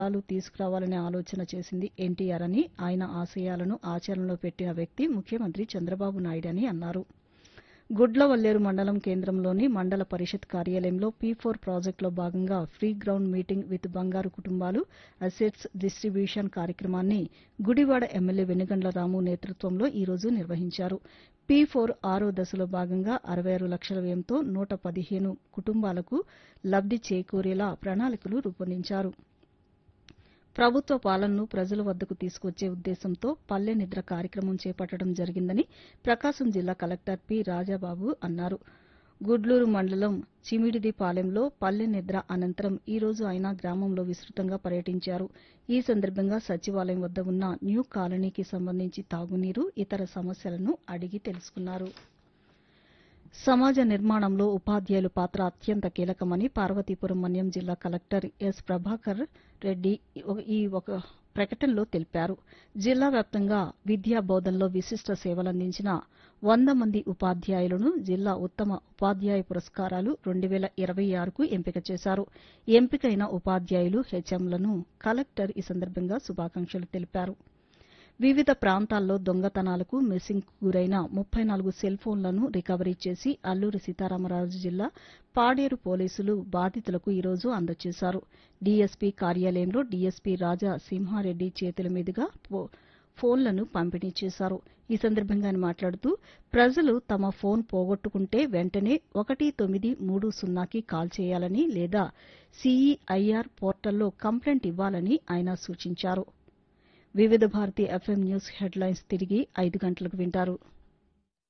ఫలితాలు తీసుకురావాలనే ఆలోచన చేసింది ఎన్టీఆర్ అని ఆయన ఆశయాలను ఆచరణలో పెట్టిన వ్యక్తి ముఖ్యమంత్రి చంద్రబాబు నాయుడని అన్నారు గుడ్లవల్లేరు మండలం కేంద్రంలోని మండల పరిషత్ కార్యాలయంలో పీ ఫోర్ ప్రాజెక్టులో భాగంగా ఫ్రీ గ్రౌండ్ మీటింగ్ విత్ బంగారు కుటుంబాలు అసెట్స్ డిస్టిబ్యూషన్ కార్యక్రమాన్ని గుడివాడ ఎమ్మెల్యే వెనుగండ్ల రాము నేతృత్వంలో ఈ రోజు నిర్వహించారు పీ ఫోర్ ఆరో దశలో భాగంగా అరవై ఆరు లక్షల వ్యయంతో నూట పదిహేను కుటుంబాలకు లబ్ది చేకూరేలా ప్రణాళికలు రూపొందించారు ప్రభుత్వ పాలనను ప్రజల వద్దకు తీసుకొచ్చే ఉద్దేశంతో పల్లె నిద్ర కార్యక్రమం చేపట్టడం జరిగిందని ప్రకాశం జిల్లా కలెక్టర్ పి రాజాబాబు అన్నారు గుడ్లూరు మండలం చిమిడిదిపాలెంలో పల్లె నిద్ర అనంతరం ఈ రోజు ఆయన గ్రామంలో విస్తృతంగా పర్యటించారు ఈ సందర్భంగా సచివాలయం వద్ద ఉన్న న్యూ కాలనీకి సంబంధించి తాగునీరు ఇతర సమస్యలను అడిగి తెలుసుకున్నారు సమాజ నిర్మాణంలో ఉపాధ్యాయుల పాత్ర అత్యంత కీలకమని పార్వతీపురం మన్యం జిల్లా కలెక్టర్ ఎస్ ప్రభాకర్ రెడ్డి ఈ ఒక ప్రకటనలో తెలిపారు జిల్లా వ్యాప్తంగా విద్యా బోధనలో విశిష్ట సేవలందించిన వంద మంది ఉపాధ్యాయులను జిల్లా ఉత్తమ ఉపాధ్యాయ పురస్కారాలు రెండు వేల ఇరవై ఆరుకు ఎంపిక చేశారు ఎంపికైన ఉపాధ్యాయులు హెచ్ఎంలను కలెక్టర్ ఈ సందర్భంగా శుభాకాంక్షలు తెలిపారు వివిధ ప్రాంతాల్లో దొంగతనాలకు మిస్సింగ్కు గురైన ముప్పై నాలుగు సెల్ ఫోన్లను రికవరీ చేసి అల్లూరి సీతారామరాజు జిల్లా పాడేరు పోలీసులు బాధితులకు ఈ రోజు అందజేశారు డీఎస్పీ కార్యాలయంలో డీఎస్పీ రాజా సింహారెడ్డి చేతుల మీదుగా ఫోన్లను పంపిణీ చేశారు ఈ సందర్భంగా ఆయన మాట్లాడుతూ ప్రజలు తమ ఫోన్ పోగొట్టుకుంటే వెంటనే ఒకటి తొమ్మిది మూడు సున్నాకి కాల్ చేయాలని లేదా సీఈఐఆర్ పోర్టల్లో కంప్లైంట్ ఇవ్వాలని ఆయన సూచించారు వివిధ భారతి ఎఫ్ఎం న్యూస్ హెడ్లైన్స్ తిరిగి ఐదు గంటలకు వింటారు